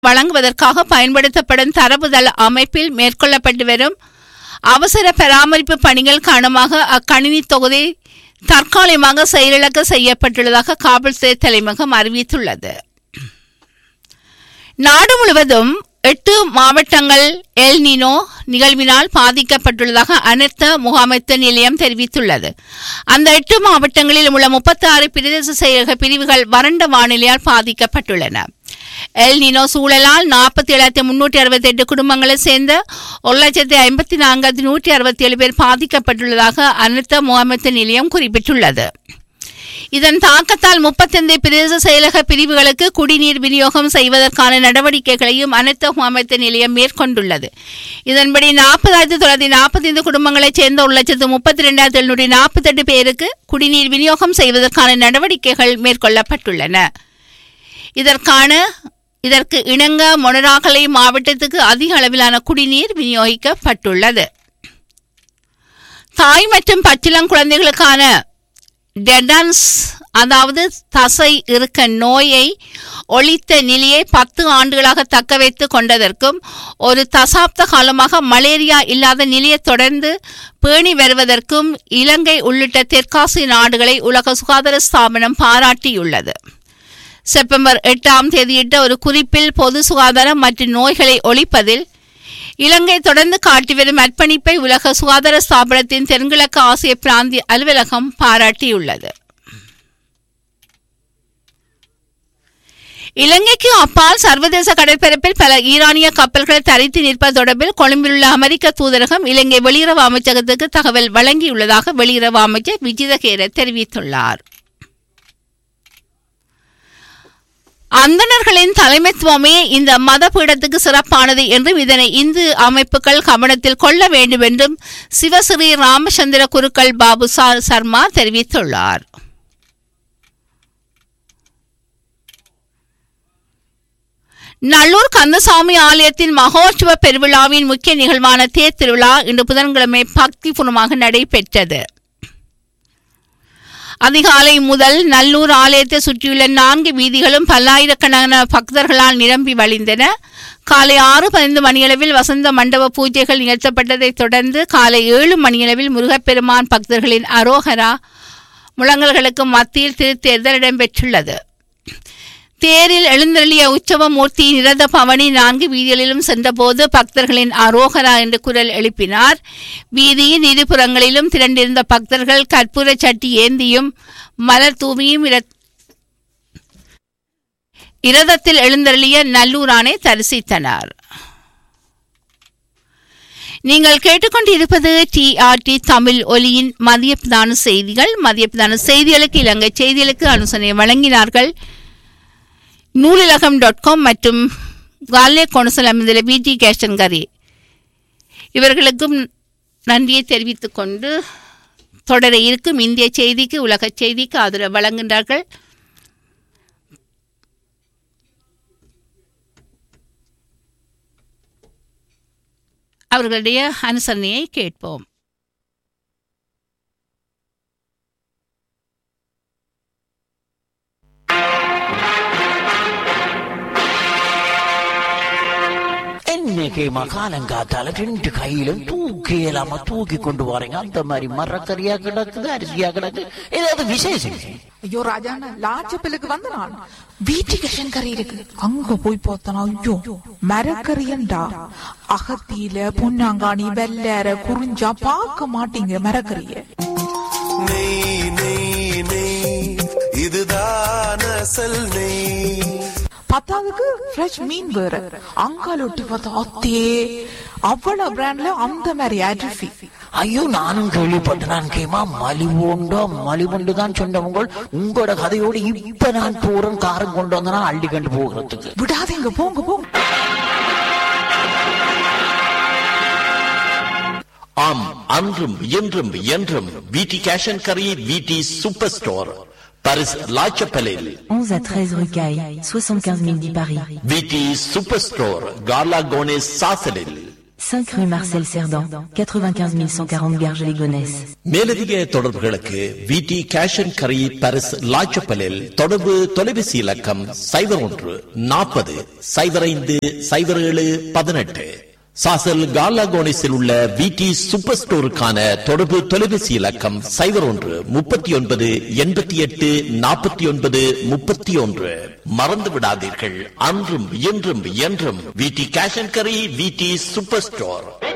வழங்குவதற்காக பயன்படுத்தப்படும் தரவுதள அமைப்பில் மேற்கொள்ளப்பட்டு வரும் அவசர பராமரிப்பு பணிகள் காரணமாக அக்கணினி தொகுதி தற்காலிகமாக செயலிழக்க செய்யப்பட்டுள்ளதாக காவல்துறை தலைமையகம் அறிவித்துள்ளது நாடு முழுவதும் எட்டு மாவட்டங்கள் எல் நினோ நிகழ்வினால் பாதிக்கப்பட்டுள்ளதாக அனர்த்த முகாமைத்துவ நிலையம் தெரிவித்துள்ளது அந்த எட்டு மாவட்டங்களில் உள்ள முப்பத்தி ஆறு பிரதேச செயலக பிரிவுகள் வறண்ட வானிலையால் பாதிக்கப்பட்டுள்ளன எல் நினோ சூழலால் நாற்பத்தி ஏழாயிரத்தி முன்னூற்றி அறுபத்தி எட்டு குடும்பங்களை சேர்ந்த ஒரு லட்சத்தி ஐம்பத்தி நான்காயிரத்தி நூற்றி அறுபத்தி ஏழு பேர் பாதிக்கப்பட்டுள்ளதாக அனர்த்த முகாமைத்துவ நிலையம் குறிப்பிட்டுள்ளது இதன் தாக்கத்தால் முப்பத்தைந்து பிரதேச செயலக பிரிவுகளுக்கு குடிநீர் விநியோகம் செய்வதற்கான நடவடிக்கைகளையும் அனைத்து அமைத்த நிலையம் மேற்கொண்டுள்ளது இதன்படி நாற்பதாயிரத்தி தொள்ளாயிரத்தி நாற்பத்தைந்து குடும்பங்களைச் சேர்ந்த ஒரு லட்சத்து முப்பத்தி ரெண்டாயிரத்தி எழுநூற்றி நாற்பத்தெட்டு பேருக்கு குடிநீர் விநியோகம் செய்வதற்கான நடவடிக்கைகள் மேற்கொள்ளப்பட்டுள்ளன இதற்கான இதற்கு இணங்க மொனராகலை மாவட்டத்துக்கு அதிக அளவிலான குடிநீர் விநியோகிக்கப்பட்டுள்ளது தாய் மற்றும் பச்சிளங்குழந்தைகளுக்கான டெடன்ஸ் அதாவது தசை இருக்க நோயை ஒழித்த நிலையை பத்து ஆண்டுகளாக தக்க வைத்து கொண்டதற்கும் ஒரு தசாப்த காலமாக மலேரியா இல்லாத நிலையை தொடர்ந்து பேணி வருவதற்கும் இலங்கை உள்ளிட்ட தெற்காசிய நாடுகளை உலக சுகாதார ஸ்தாபனம் பாராட்டியுள்ளது செப்டம்பர் எட்டாம் தேதியிட்ட ஒரு குறிப்பில் பொது சுகாதாரம் மற்றும் நோய்களை ஒழிப்பதில் இலங்கை தொடர்ந்து காட்டி வரும் அர்ப்பணிப்பை உலக சுகாதார ஸ்தாபனத்தின் தென்கிழக்கு ஆசிய பிராந்திய அலுவலகம் பாராட்டியுள்ளது இலங்கைக்கு அப்பால் சர்வதேச கடற்பரப்பில் பல ஈரானிய கப்பல்கள் தரித்து நிற்பது தொடர்பில் கொழும்பிலுள்ள அமெரிக்க தூதரகம் இலங்கை வெளியுறவு அமைச்சகத்துக்கு தகவல் வழங்கியுள்ளதாக வெளியுறவு அமைச்சர் விஜிதகேர தெரிவித்துள்ளார் அந்தணர்களின் தலைமைத்துவமே இந்த மத பீடத்துக்கு சிறப்பானது என்றும் இதனை இந்து அமைப்புகள் கவனத்தில் கொள்ள வேண்டும் என்றும் சிவஸ்ரீ ராமச்சந்திர குருக்கள் பாபு சர்மா தெரிவித்துள்ளார் நல்லூர் கந்தசாமி ஆலயத்தின் மகோற்சவ பெருவிழாவின் முக்கிய நிகழ்வான தேர் திருவிழா இன்று புதன்கிழமை பக்திபூர்வமாக நடைபெற்றது அதிகாலை முதல் நல்லூர் ஆலயத்தை சுற்றியுள்ள நான்கு வீதிகளும் பல்லாயிரக்கணக்கான பக்தர்களால் நிரம்பி வழிந்தன காலை ஆறு பதினைந்து மணியளவில் வசந்த மண்டப பூஜைகள் நிகழ்த்தப்பட்டதைத் தொடர்ந்து காலை ஏழு மணியளவில் முருகப்பெருமான் பக்தர்களின் அரோகரா முழங்கல்களுக்கு மத்தியில் திருத்தேர்தல் இடம்பெற்றுள்ளது தேரில் எழுந்தருளிய உற்சவ மூர்த்தி நிரத பவனி நான்கு வீதிகளிலும் சென்றபோது பக்தர்களின் அரோகரா என்று குரல் எழுப்பினார் வீதியின் இருபுறங்களிலும் திரண்டிருந்த பக்தர்கள் கற்பூர சட்டி ஏந்தியும் மலர் தூவியும் இரதத்தில் எழுந்தருளிய நல்லூரானை தரிசித்தனர் நீங்கள் கேட்டுக்கொண்டிருப்பது டிஆர்டி தமிழ் ஒலியின் மதிய பிரதான செய்திகள் மதிய பிரதான செய்திகளுக்கு இலங்கை செய்திகளுக்கு அனுசரணை வழங்கினார்கள் நூலிலகம் டாட் காம் மற்றும் காலே கொனசல் அமைந்துள்ள பிடி கேஷன்கரி இவர்களுக்கும் நன்றியை தெரிவித்துக் கொண்டு தொடர இருக்கும் இந்திய செய்திக்கு உலக செய்திக்கு ஆதரவு வழங்குகின்றார்கள் அவர்களுடைய அனுசரணையை கேட்போம் இன்னைக்கு மகாலங்காத்தால ரெண்டு கையிலும் தூக்கி இல்லாம தூக்கி கொண்டு வரீங்க அந்த மாதிரி மரக்கறியா கிடக்குது அரிசியா கிடக்கு ஏதாவது விசேஷம் ஐயோ ராஜாண்ணா லாச்சப்பிலுக்கு வந்த நான் வீட்டுக்கு கறி இருக்கு அங்க போய் பார்த்தனா ஐயோ மரக்கறியண்டா அகத்தியில பொன்னாங்காணி வெள்ளேற குறிஞ்சா பார்க்க மாட்டீங்க மரக்கறிய நெய் நெய் நெய் இதுதான் அசல் நெய் பத்தாவதுக்கு ஃப்ரெஷ் மீன் வேற அங்கால ஒட்டி பார்த்தா அத்தே அவ்வளவு பிராண்ட்ல அந்த மாதிரி அரிசி ஐயோ நானும் கேள்விப்பட்டேன் கேமா மலிவுண்டோ மலிவுண்டு தான் சொன்னவங்க உங்களோட கதையோடு இப்ப நான் போறேன் காரம் கொண்டு வந்தனா அள்ளி கண்டு போகிறதுக்கு விடாதீங்க போங்க போங்க ஆம் அன்றும் இன்றும் என்றும் விடி கேஷ் அண்ட் கரி விடி சூப்பர் ஸ்டோர் பரிஸ் லாச்சப்பலில் 11 à 13 rue Caille, 75 010 Paris. விடி சூப்பர் ஸ்டோர் கார்லா கோனேஸ் சாசலில் 5 rue Marcel Cerdan, 95 140 Garges-les-Gonesse. மேலதிக தொடர்புகளுக்கு விடி கேஷ் அண்ட் கரி பாரிஸ் லாச்சப்பலில் தொடர்பு தொலைபேசி இலக்கம் சைபர் ஒன்று நாற்பது சைபர் ஐந்து சைபர் ஏழு பதினெட்டு சாசல் காலாகோனிஸில் உள்ள விடி சூப்பர் ஸ்டோருக்கான தொடர்பு தொலைபேசி இலக்கம் சைபர் ஒன்று முப்பத்தி ஒன்பது எண்பத்தி எட்டு நாற்பத்தி ஒன்பது முப்பத்தி ஒன்று மறந்து விடாதீர்கள் அன்றும் இன்றும் என்றும் விடி கேஷ் அண்ட் கரி விடி சூப்பர் ஸ்டோர்